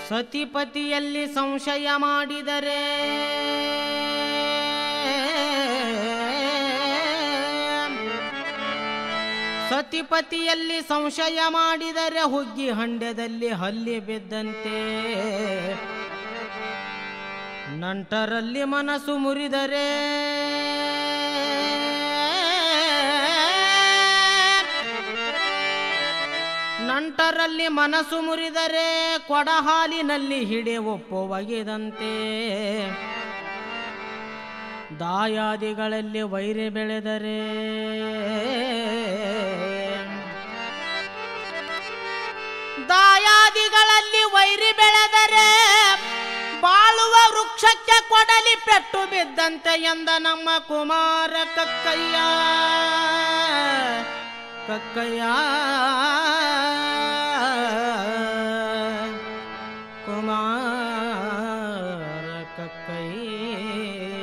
ಸತಿಪತಿಯಲ್ಲಿ ಸಂಶಯ ಮಾಡಿದರೆ ಸತಿಪತಿಯಲ್ಲಿ ಸಂಶಯ ಮಾಡಿದರೆ ಹುಗ್ಗಿ ಹಂಡ್ಯದಲ್ಲಿ ಹಲ್ಲಿ ಬಿದ್ದಂತೆ ನಂಟರಲ್ಲಿ ಮನಸ್ಸು ಮುರಿದರೆ ನಂಟರಲ್ಲಿ ಮನಸ್ಸು ಮುರಿದರೆ ಕೊಡ ಹಾಲಿನಲ್ಲಿ ಹಿಡೆ ಒಪ್ಪು ಒಗೆದಂತೆ ದಾಯಾದಿಗಳಲ್ಲಿ ವೈರಿ ಬೆಳೆದರೆ ದಾಯಾದಿಗಳಲ್ಲಿ ವೈರಿ ಬೆಳೆದರೆ ಬಾಳುವ ವೃಕ್ಷಕ್ಕೆ ಕೊಡಲಿ ಪೆಟ್ಟು ಬಿದ್ದಂತೆ ಎಂದ ನಮ್ಮ ಕುಮಾರ ಕಕ್ಕಯ್ಯ ಕಕ್ಕಯ್ಯ ಕುಮಾರ ಕಕ್ಕಯ್ಯ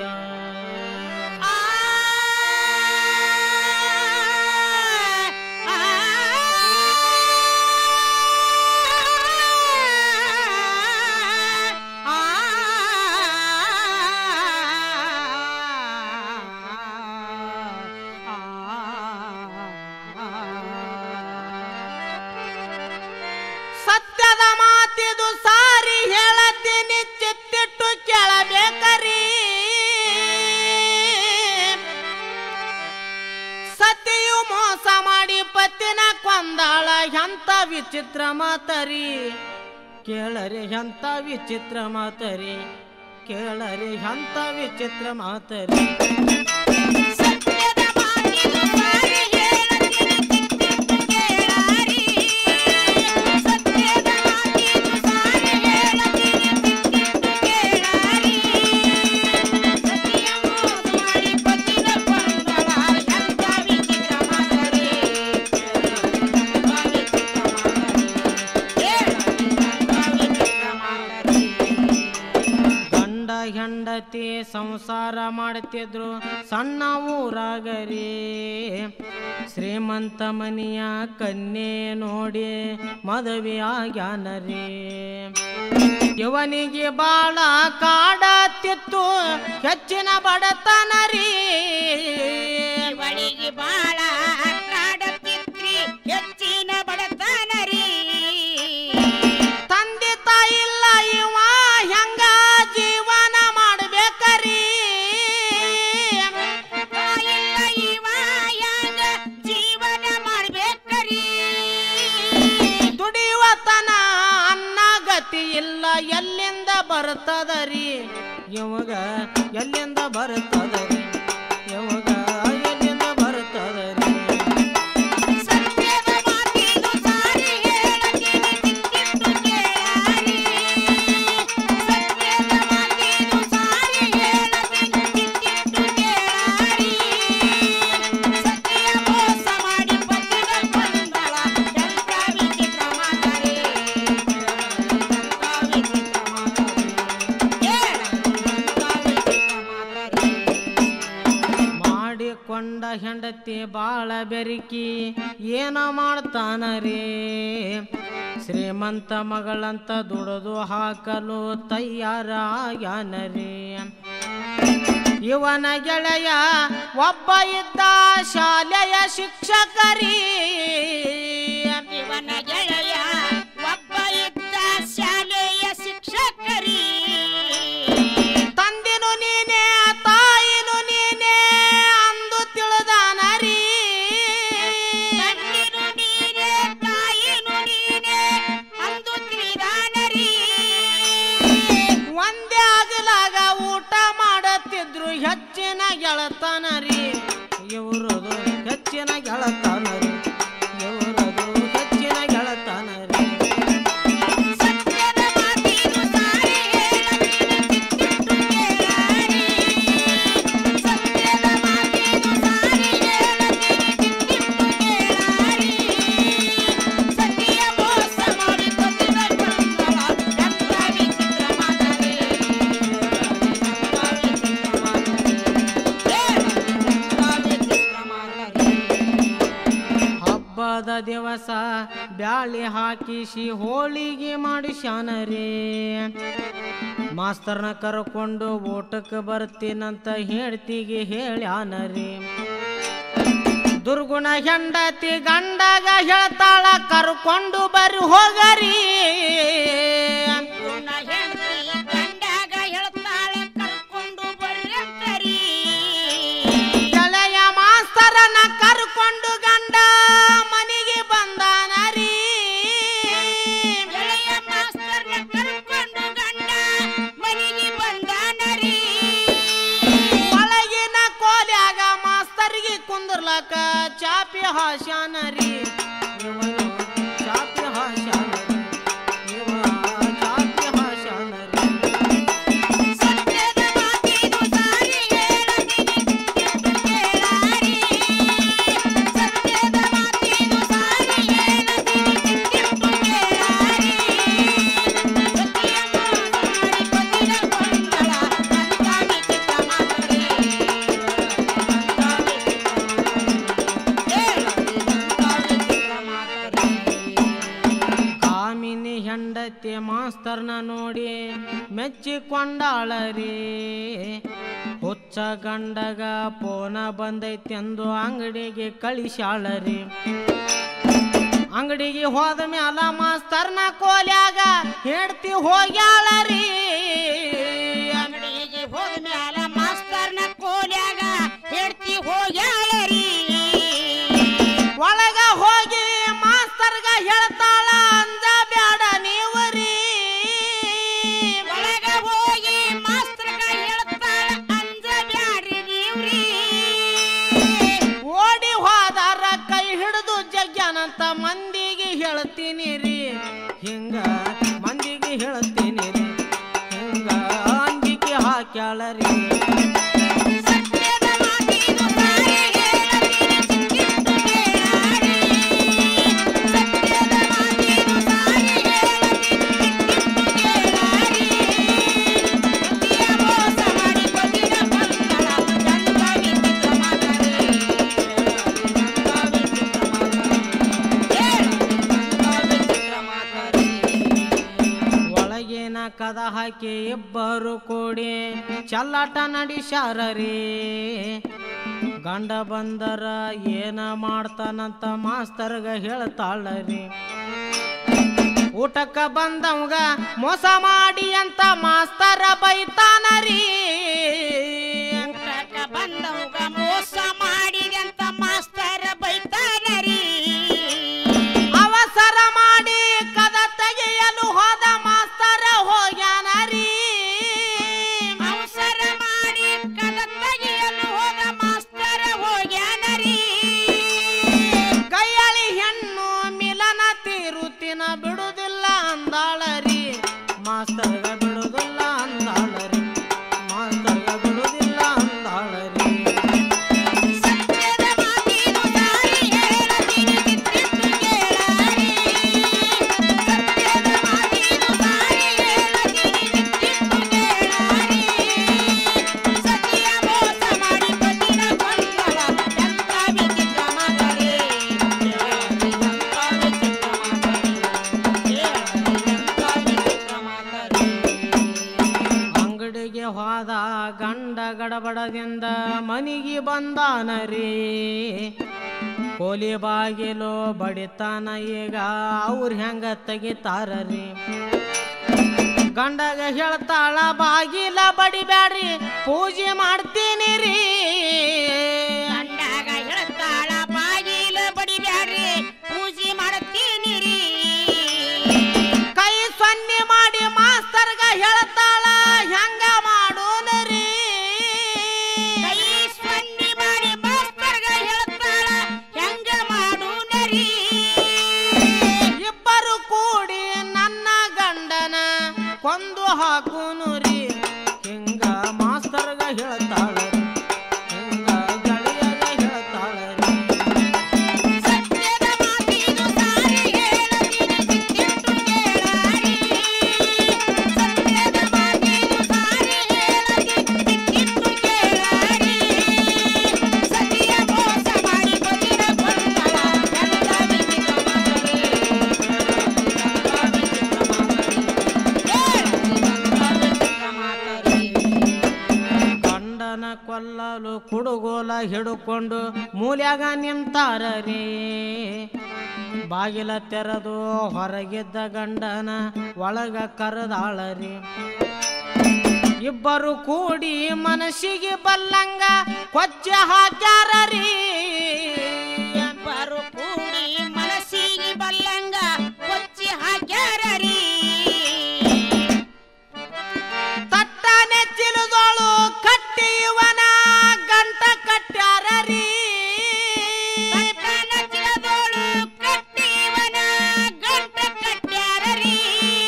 ಸತ್ಯದ ಮಾತಿದು ಸಾರಿ ಹೇಳತ್ತೀನಿ ಚಿತ್ತಿಟ್ಟು ಕೇಳಬೇಕರಿ ಸತಿಯು ಮೋಸ ಮಾಡಿ ಪತ್ತಿನ ಕೊಂದಾಳ ಎಂತ ವಿಚಿತ್ರ ಮಾತರಿ ಕೇಳರಿ ಎಂತ ವಿಚಿತ್ರ ಮಾತರಿ ಕೇಳರಿ ಎಂತ ವಿಚಿತ್ರ ಮಾತರಿ ಸತ್ಯದ ಮಾತಿದು ಸಾರಿ ಹೇಳತೀನಿ ಚಿತ್ತಿಟ್ಟು ಕೇಳಾರಿ ಸತ್ಯದ ಮಾತಿದು ಸಾರಿ ಹೇಳತೀನಿ ಚಿತ್ತಿಟ್ಟು ಕೇಳಾರಿ ಸತಿಯ ಮೋಸ ಮಾಡಿ ಪತಿನ ಕೊಂದಳ ಎಂತ ವಿಚಿತ್ರ ಮಾತರಿ ಗಂಡ ಹೆಂಡತಿ ಸಂಸಾರ ಮಾಡ್ತಿದ್ರು ಸಣ್ಣ ಊರಾಗರಿ ಶ್ರೀಮಂತ ಮನಿಯ ಕನ್ಯೆ ನೋಡಿ ಮದುವೆ ಆಗ್ಯಾನರಿ ಇವನಿಗೆ ಬಾಳ ಕಾಡತ್ತಿತ್ತು ಹೆಚ್ಚಿನ ಬಡತನ ರೀ ಇವಳಿಗೆ ಬಾಳ ಕಾಡತ್ತಿತ್ರಿ ಹೆಚ್ಚಿನ ಬಡತನ ರೀ ತಂದೆ ತಾಯಿಲ್ಲ ಇವ ಹೆಂಗ ಜೀವನ ಮಾಡ್ಬೇಕರಿ ತಾಯಿಲ್ಲ ಇವ ಯಾಂಗ ಜೀವನ ಮಾಡ್ಬೇಕರಿ ದುಡಿಯುವತನ ಅನ್ನ ಗತಿ ಇಲ್ಲ ಎಲ್ಲಿಂದ ಬರ್ತದರಿ ಇವಾಗ ಎಲ್ಲಿಂದ ಬರ್ತದರಿ ಇವಾಗ ಎಲ್ಲಿಂದ ಬರ್ತದರಿ ಸತ್ಯದ ಮಾತಿದು ಸಾರಿ ಹೇಳತೀನಿ ಚಿತ್ತಿಟ್ಟು ಕೇಳಾರಿ ಸತ್ಯದ ಮಾತಿದು ಸಾರಿ ಹೇಳತೀನಿ ಚಿತ್ತಿಟ್ಟು ಕೇಳಾರಿ ಸತ್ಯ ಮೋಸ ಮಾಡಿ ಪತಿನ ಕೊಂದಳ ಎಂತ ವಿಚಿತ್ರ ಮಾತರಿ ಎಂತ ವಿಚಿತ್ರ ಮಾತರಿ ಹೇಳ ಎಂತ ವಿಚಿತ್ರ ಮಾತರಿ ಮಾಡಿಕೊಂಡ ಹೆಂಡತಿ ಬಾಳ ಬೆರಿಕಿ ಏನ ಮಾಡ್ತಾನರಿ ಶ್ರೀಮಂತ ಮಗಳಂತ ದುಡಿದು ಹಾಕಲು ತಯಾರಾಗ್ಯಾನರಿ ಇವನ ಗೆಳೆಯ ಒಬ್ಬ ಇದ್ದ ಶಾಲೆಯ ಶಿಕ್ಷಕರಿ ಇವನ ಗೆಳೆಯ ಒಬ್ಬ ಇದ್ದ ಶಾಲೆಯ ಶಿಕ್ಷಕರಿ ತಂದಿನು ನೀನೇ ತಾಯಿನು ನೀನೇ ಅಂದು ತಿಳಿದಾನರಿ ತಂದಿರು ನೀನೆ ತಾಯಿನು ನೀನೆ ಅಂದು ತಿಳಿದಾನರಿ ಒಂದೇ ಆಗಲಾಗ ಊಟ ಮಾಡತ್ತಿದ್ರು ಹೆಚ್ಚಿನ ಗೆಳತನರಿ ಇವರದು ಹೆಚ್ಚಿನ ಗೆಳತನರಿ ಇವರದು ಹೆಚ್ಚಿನ ಗೆಳತನರಿ ಸತ್ಯದ ಮಾತಿದು ಸಾರಿ ಹೇಳತೀನಿ ಚಿತ್ತಿಟ್ಟು ಕೇಳಾರಿ ಸತ್ಯದ ಮಾತಿದು ಸಾರಿ ಹೇಳತೀನಿ ಚಿತ್ತಿಟ್ಟು ಕೇಳಾರಿ ಸತಿಯ ಮೋಸ ಮಾಡಿ ಪತಿನ ಕೊಂದಳ ಎಂತ ವಿಚಿತ್ರ ಮಾತರಿ ಎಂತ ವಿಚಿತ್ರ ಮಾತರಿ ಹೇಳ ಎಂತ ವಿಚಿತ್ರ ಮಾತರಿ ದಿವಸ ಬ್ಯಾಳಿ ಹಾಕಿಸಿ ಹೋಳಿಗೆ ಮಾಡಿಸ್ಯಾನರೇ ಮಾಸ್ತರ್ನ ಕರ್ಕೊಂಡು ಊಟಕ್ಕೆ ಬರ್ತೀನಂತ ಹೇಳ್ತಿಗೆ ಹೇಳ್ಯಾನರಿ ದುರ್ಗುಣ ಹೆಂಡತಿ ಗಂಡಗ ಹೇಳ್ತಾಳ ಕರ್ಕೊಂಡು ಬರಿ ಹೋಗರಿ ಗುಣ ಹೆಂಡ್ತಿ ಗಂಡಾಗ ಹೇಳ್ತಾಳೆ ಕರ್ಕೊಂಡು ಬರ್ರಂತರಿ ಗೆಳೆಯ ಮಾಸ್ತರನ ಕರ್ಕೊಂಡು ಗಂಡ ಮನೆಗೆ ಬಂದಾನರಿ ಗೆಳೆಯ ಮಾಸ್ತರ್ನ ಕರ್ಕೊಂಡು ಗಂಡ ಮನೆಗೆ ಬಂದಾನರಿ ಒಳಗಿನ ಕೋಲ್ಯಾಗ ಮಾಸ್ತರಿಗೆ ಕುಂದ್ರಲಕ ಚಾಪಿ ಹಾಸ್ಯಾನರಿ ಇವನು ಚಾಪಿ ಹಾಸ್ಯಾನರಿ ಇವ ಚಾಪಿ ಹಾಸ್ಯಾನರಿ ಸತ್ಯದ ಮಾತಿದು ಸಾರಿ ಹೇಳದಿನಿ ಎಂದು ಕೇಳಾರಿ ಸತ್ಯದ ಮಾತಿದು ಸಾರಿ ಹೇಳದಿನಿ ಎಂದು ಕೇಳಾರಿ ಸತ್ಯ ಮಾಡಿ ಕೊಟ್ಟಿನ ಕೊಂಡಳ ನಂತಾಗಿ ಚಿತ್ತ ಮಾತರಿ ಕಾಮಿನಿ ಹೆಂಡತಿ ಮಾಸ್ತರ್ನ ನೋಡಿ ಮೆಚ್ಚಿಕೊಂಡಾಳರಿ ಹುಚ್ಚ ಗಂಡಗ ಪೋನ ಬಂದೈತೆಂದು ಅಂಗಡಿಗೆ ಕಳಿಸ್ಯಾಳರಿ ಅಂಗಡಿಗೆ ಹೋದ ಮ್ಯಾಲ ಮಾಸ್ತರ್ನ ಕೋಲ್ಯಾಗ ಹೆಡ್ತಿ ಹೋಗ್ಯಾಳರಿ ಅಂಗಡಿಗೆ ಹೋದ ಮ್ಯಾಲ ಮಾಸ್ತರ್ನ ಕೋಲ್ಯಾಗ ಹೆಡ್ತಿ ಹೋಗ್ಯಾಳರಿ ಒಳಗ ಹೋಗಿ ಮಾಸ್ತರ್ಗ ಹೇಳ್ತಾಳ ಅಂದ ಬ್ಯಾಡ ನೀವರಿ ಒಳಗ ಹೋಗಿ ಮಾಸ್ತರ್ಗ ಹೇಳ್ತಾಳ ಅಂಜ ಬ್ಯಾಡ್ರಿ ನೀವ್ರಿ ಓಡಿ ಹೋದಾರ ಕೈ ಹಿಡಿದು ಜಗ್ಯಾನಂತ ಮಂದಿಗೆ ಹೇಳ್ತೀನಿ ರೀ ಹಿಂಗ ಮಂದಿಗೆ ಹೇಳ್ತೀನಿ ರೀ ಹಿಂಗ ಅಂಜಿಕೆ ಹಾಕ್ಯಾಳರಿ ಸತ್ಯದ ಮಾತಿದು ಸಾರಿ ಹೇಳದಿನಿ ಚಿಕ್ಕಿತ್ತು ಕೇಳಾರಿ ಸತ್ಯದ ಮಾತಿದು ಸಾರಿ ಹೇಳದಿನಿ ಚಿಕ್ಕಿತ್ತು ಕೇಳಾರಿ ಸತ್ಯ ಮೋಸ ಮಾಡಿ ಕೊಟ್ಟಿನ ಬಂದಳ ಚಂದಾಗಿ ಚಿತ್ರ ಮಾತರಿ ಒಳಗಿನ ಕದ ಹಾಕಿ ಇಬ್ಬರು ಕೂಡಿ ಚಲ್ಲಾಟ ನಡೆಸ್ಯಾರರಿ ಗಂಡ ಬಂದರ ಏನ ಮಾಡ್ತಾನಂತ ಮಾಸ್ತರ್ಗ ಹೇಳ್ತಾಳರಿ ಊಟಕ್ಕ ಬಂದವಂಗ ಮೋಸ ಮಾಡಿ ಅಂತ ಮಾಸ್ತರ ಬೈತಾನರಿ ಊಟಕ್ಕ ಬಂದವಾಗ ಮೋಸ ಮಾಡಿದಂತ ಮಾಸ್ತರ ಬೈತಾನರಿ ಅವಸರ ಮಾಡಿ ಕದ ತೆಗೆಯಲು ಹೋದ ಮಾಸ್ತರ ಹೋಗ್ಯಾನರಿ ಅವಸರ ಮಾಡಿ ಕದ ತೆಗೆಯಲು ಹೋದ ಮಾಸ್ತರ ಹೋಗ್ಯಾನರಿ ಕೈಯಳಿ ಹೆಣ್ಣು ಮಿಲನ ತೀರುತಿನ ಬಿಡುದಿಲ್ಲ ಅಂದಾಳರಿ ಮಾಸ್ತರ್ಗ ಬಿಡುದಿಲ್ಲ ಅಂದಾಳರಿ ಮಾಸ್ತರ್ಗ ಬಿಡುದಿಲ್ಲ ಅಂದಾಳರಿ ಸತ್ಯದ ಮಾತಿದು ಸಾರಿ ಹೇಳದಿನಿ ಚಿತ್ರಿಟ್ಟು ಕೇಳಾರಿ ಸತ್ಯದ ಮಾತಿದು ಸಾರಿ ಹೇಳದಿನಿ ಚಿತ್ರಿಟ್ಟು ಕೇಳಾರಿ ಸತ್ಯ ಮೋಸ ಮಾಡಿ ಕೊಟ್ಟಿನ ಕೊಂದಳ ಎಂತ ವಿಚಿತ್ರ ಮಾತರಿ ಎಂತ ವಿಚಿತ್ರ ಮಾತರಿ ಎಂತ ವಿಚಿತ್ರ ಮಾತರಿ ಅಂಗಡಿಗೆ ಹೋದ ಗಂಡ ಗಡಬಡದಿಂದ ಮನಿಗೆ ಬಂದಾನರಿ ಕೋಲಿ ಬಾಗಿಲು ಬಡಿತಾನ ಈಗ ಅವ್ರ ಹೆಂಗ ತೆಗಿತಾರರಿ ಗಂಡಗ ಹೇಳ್ತಾಳ ಬಾಗಿಲ ಬಡಿಬ್ಯಾಡ್ರಿ ಪೂಜೆ ಮಾಡ್ತೀನಿ ರೀ ಗಂಡಾಗ ಹೇಳ್ತಾಳ ಬಾಗಿಲ ಬಡಿಬ್ಯಾಡ್ರಿ ಪೂಜೆ ಮಾಡತ್ತೀನಿ ರೀ ಕೈ ಸೊನ್ನೆ ಮಾಡಿ ಮಾಸ್ತರ್ಗ ಹೇಳ್ತಾಳ ಹೆಂಗ ಮಾಡೋನರಿ ಕೈ ಸ್ಪಂದಿ ಮಾಡಿ ಮಾಸ್ತರ್ಗ ಹೇಳ್ತಾಳ ಹೆಂಗ ಮಾಡೂನರಿ ಇಬ್ಬರು ಕೂಡಿ ನನ್ನ ಗಂಡನ ಕೊಂದು ಹಾಕುನು ರೀ ಹಿಂಗ ಮಾಸ್ತರ್ಗ ಹೇಳ್ತಾಳ ಹಿಂಗ ಗೆಳೆಯಗ ಹೇಳ್ತಾಳ ಸತ್ಯದ ಮಾತಿದು ಸಾರಿ ಹೇಳದಿನಿ ಚಿತ್ತಿಟ್ಟು ಕೇಳಾರಿ ಸತ್ಯದ ಮಾತಿದು ಸಾರಿ ಹೇಳದಿನಿ ಚಿತ್ತಿಟ್ಟು ಕೇಳಾರಿ ಸತ್ಯ ಮೋಸ ಮಾಡಿ ಕೊಟ್ಟಿನ ಕೊಂದಳ ಎಂತ ವಿಚಿತ್ರ ಗಂಡನ ಕೊಲ್ಲಲು ಕುಡುಗೋಲ ಹಿಡುಕೊಂಡು ಮೂಲ್ಯಾಗ ನಿಂತಾರರಿ ಬಾಗಿಲ ತೆರೆದು ಹೊರಗಿದ್ದ ಗಂಡನ ಒಳಗ ಕರೆದಾಳರಿ ಇಬ್ಬರು ಕೂಡಿ ಮನಸ್ಸಿಗೆ ಬಲ್ಲಂಗ ಕೊಚ್ಚೆ ಹಾಕ್ಯಾರರಿ ಬರು ಕೂಡಿ ಮನಸ್ಸಿಗೆ ಬಲ್ಲಂಗ ಕೊಚ್ಚಿ ಹಾಕ್ಯಾರರಿ ತಟ್ಟ ನೆಚ್ಚಿಲದೋಳು ಕಟ್ಟಿ ಇವನ ಗಂಟ ಕಟ್ಟ್ಯಾರರಿ ಕಟ್ಟನ ಚಿರದೋಳು ಕಟ್ಟಿವನ ಗಂಟ ಕಟ್ಟ್ಯಾರರಿ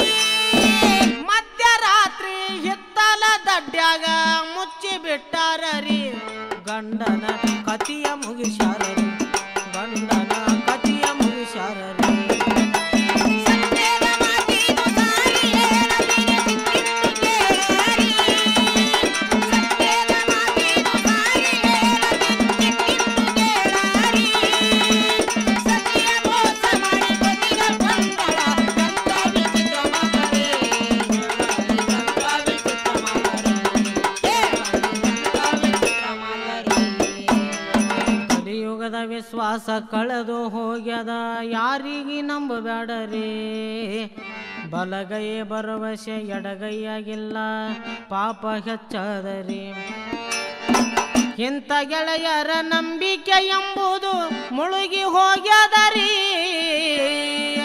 ಮಧ್ಯರಾತ್ರಿ ಹಿತ್ತಲ ದಡ್ಡ್ಯಾಗ ಮುಚ್ಚಿ ಬಿಟ್ಟಾರರಿ ಗಂಡನ ಕತಿಯ ಮುಗಿಸ್ಯಾರರಿ ಗಂಡನ ಕತಿಯ ಮುಗಿಸ್ಯಾರರಿ ಸತ್ಯದ ಮಾತಿದು ಸಾರಿ ಹೇಳದಿನಿ ಸಿಕ್ಕಿತ್ತು ಕೇಳರಿ ಸತ್ಯದ ಮಾತಿದು ಸಾರಿ ಹೇಳದಿನಿ ಸಿಕ್ಕಿತ್ತು ಕೇಳರಿ ಸತ್ಯ ಮೋಸ ಮಾಡಿ ಕೊಟ್ಟಿಗ ಬಂದಳ ಗಂಧ ಬಿಸಿದ ಮಗರೇ ಗಂಧ ಬಿಸಿದ ಮಗರೇ ಗಂಧ ಬಿಸಿದ ಮಗರೇ ಕಲಿಯುಗದ ವಿಶ್ವಾಸ ಕಳೆದು ಹೋಗ್ಯದ ಯಾರಿಗೆ ನಂಬಬೇಡರಿ ಬಲಗೈ ಭರವಸೆ ಎಡಗೈಯಾಗಿಲ್ಲ ಪಾಪ ಹೆಚ್ಚದರಿ ಇಂಥ ಗೆಳೆಯರ ನಂಬಿಕೆ ಎಂಬುದು ಮುಳುಗಿ ಹೋಗ್ಯದರಿ